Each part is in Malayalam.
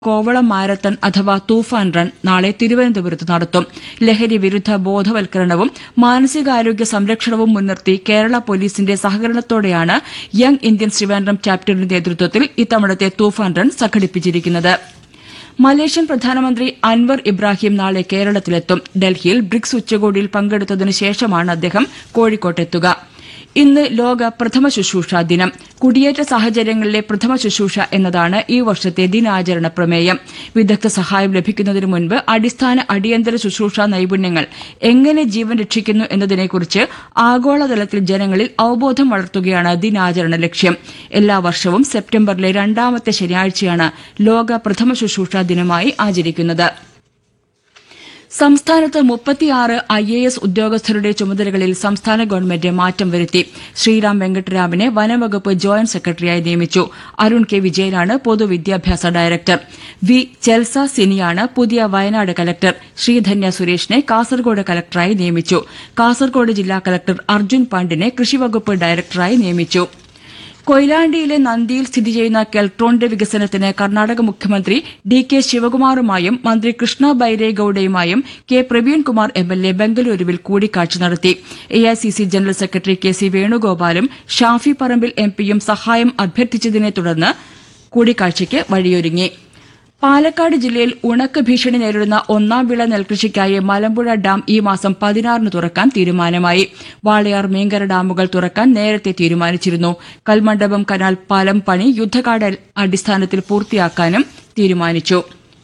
കോവളം മാരത്തൺ അഥവാ തൂഫാൻ റൺ നാളെ തിരുവനന്തപുരത്ത് നടത്തും ലഹരി വിരുദ്ധ ബോധവൽക്കരണവും മാനസികാരോഗ്യ സംരക്ഷണവും മുൻനിർത്തി കേരള പോലീസിന്റെ സഹകരണത്തോടെയാണ് യങ് ഇന്ത്യൻസ് ട്രിവാൻഡ്രം ചാപ്റ്ററിന്റെ നേതൃത്വത്തിൽ ഇത്തവണത്തെ തൂഫാൻ റൺ സംഘടിപ്പിച്ചിരിക്കുന്നത് മലേഷ്യൻ പ്രധാനമന്ത്രി അൻവർ ഇബ്രാഹിം നാളെ കേരളത്തിലെത്തും ഡൽഹിയിൽ ബ്രിക്സ് ഉച്ചകോടിയിൽ പങ്കെടുത്തതിനു ശേഷമാണ് അദ്ദേഹം കോഴിക്കോട്ടെത്തുക ഇന്ന് ലോക പ്രഥമ ശുശ്രൂഷ ദിനം കുടിയേറ്റ സാഹചര്യങ്ങളിലെ പ്രഥമ ശുശ്രൂഷ എന്നതാണ് ഈ വർഷത്തെ ദിനാചരണ പ്രമേയം വിദഗ്ധ സഹായം ലഭിക്കുന്നതിന് മുൻപ് അടിസ്ഥാന അടിയന്തര ശുശ്രൂഷ നൈപുണ്യങ്ങൾ എങ്ങനെ ജീവൻ രക്ഷിക്കുന്നു എന്നതിനെക്കുറിച്ച് ആഗോളതലത്തിൽ ജനങ്ങളിൽ അവബോധം വളർത്തുകയാണ് ദിനാചരണ ലക്ഷ്യം എല്ലാ വർഷവും സെപ്റ്റംബറിലെ രണ്ടാമത്തെ ശനിയാഴ്ചയാണ് ലോക പ്രഥമ ശുശ്രൂഷ ദിനമായി ആചരിക്കുന്നത് സംസ്ഥാനത്ത് മുപ്പത്തിയാറ് ഐ എ എസ് ഉദ്യോഗസ്ഥരുടെ ചുമതലകളിൽ സംസ്ഥാന ഗവൺമെന്റ് മാറ്റം വരുത്തി ശ്രീറാം വെങ്കട്ടരാമനെ വനംവകുപ്പ് ജോയിന്റ് സെക്രട്ടറിയായി നിയമിച്ചു അരുൺ കെ വിജയനാണ് പൊതുവിദ്യാഭ്യാസ ഡയറക്ടർ വി ചെൽസ സിനിയാണ് പുതിയ വയനാട് കലക്ടർ ശ്രീധന്യ സുരേഷിനെ കാസർഗോഡ് കലക്ടറായി നിയമിച്ചു കാസർഗോഡ് ജില്ലാ കലക്ടർ അർജുൻ പാണ്ഡിനെ കൃഷിവകുപ്പ് ഡയറക്ടറായി നിയമിച്ചു കൊയിലാണ്ടിയിലെ നന്ദിയിൽ സ്ഥിതി ചെയ്യുന്ന കെൽട്രോണിന്റെ വികസനത്തിന് കർണാടക മുഖ്യമന്ത്രി ഡി കെ ശിവകുമാറുമായും മന്ത്രി കൃഷ്ണ ബൈരേഗൌഡയുമായും K Praveenkumar M L A ബംഗലൂരുവിൽ കൂടിക്കാഴ്ച നടത്തി A I C C general secretary K C വേണുഗോപാലും ഷാഫി പറമ്പിൽ എം പിയും സഹായം അഭ്യർത്ഥിച്ചതിനെ തുടർന്ന് കൂടിക്കാഴ്ചയ്ക്ക് വഴിയൊരുങ്ങി പാലക്കാട് ജില്ലയിൽ ഉണക്ക് ഭീഷണി നേരിടുന്ന ഒന്നാം വിള നെൽകൃഷിക്കായി മലമ്പുഴ ഡാം ഈ മാസം പതിനാറിന് തുറക്കാൻ തീരുമാനമായി വാളയാർ മീങ്കര ഡാമുകൾ തുറക്കാൻ നേരത്തെ തീരുമാനിച്ചിരുന്നു കൽമണ്ഡപം കനാൽ പാലം പണി യുദ്ധകാല അടിസ്ഥാനത്തിൽ പൂർത്തിയാക്കാനും തീരുമാനിച്ചു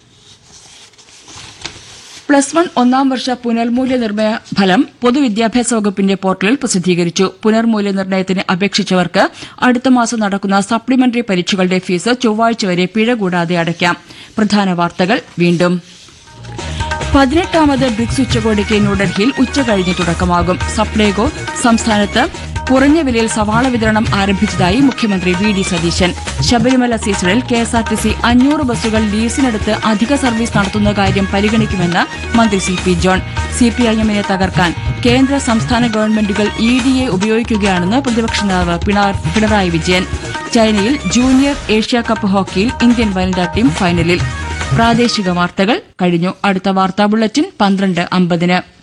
പ്ലസ് വൺ ഒന്നാം വർഷ പുനർമൂല്യനിർണ്ണയ ഫലം പൊതുവിദ്യാഭ്യാസ വകുപ്പിന്റെ പോർട്ടലിൽ പ്രസിദ്ധീകരിച്ചു പുനർമൂല്യനിർണ്ണയത്തിന് അപേക്ഷിച്ചവർക്ക് അടുത്ത മാസം നടക്കുന്ന സപ്ലിമെന്ററി പരീക്ഷകളുടെ ഫീസ് ചൊവ്വാഴ്ച വരെ പിഴ കൂടാതെ അടയ്ക്കാം പ്രധാന വാർത്തകൾ വീണ്ടും പതിനെട്ടാമത് ബ്രിക്സ് ഉച്ചകോടിക്ക് ന്യൂഡൽഹിയിൽ ഉച്ചകഴിഞ്ഞ് തുടക്കമാകും സപ്ലൈകോ സംസ്ഥാനത്ത് കുറഞ്ഞ വിലയിൽ സവാള വിതരണം ആരംഭിച്ചതായി മുഖ്യമന്ത്രി വി ഡി സതീശൻ ശബരിമല സീസണിൽ കെഎസ്ആർടിസി അഞ്ഞൂറ് ബസ്സുകൾ ലീസിനെടുത്ത് അധിക സർവീസ് നടത്തുന്ന കാര്യം പരിഗണിക്കുമെന്ന് മന്ത്രി സി പി ജോൺ സിപിഐഎമ്മിനെ തകർക്കാൻ കേന്ദ്ര സംസ്ഥാന ഗവൺമെന്റുകൾ ഇ ഡിയെ ഉപയോഗിക്കുകയാണെന്ന് പ്രതിപക്ഷ നേതാവ് പിണ- പിണറായി വിജയൻ ചൈനയിൽ ജൂനിയർ ഏഷ്യ കപ്പ് ഹോക്കിയിൽ ഇന്ത്യൻ വനിതാ ടീം ഫൈനലിൽ പ്രാദേശിക വാർത്തകൾ കഴിഞ്ഞു അടുത്ത വാർത്താ ബുള്ളറ്റിൻ പന്ത്രണ്ട് അമ്പതിന്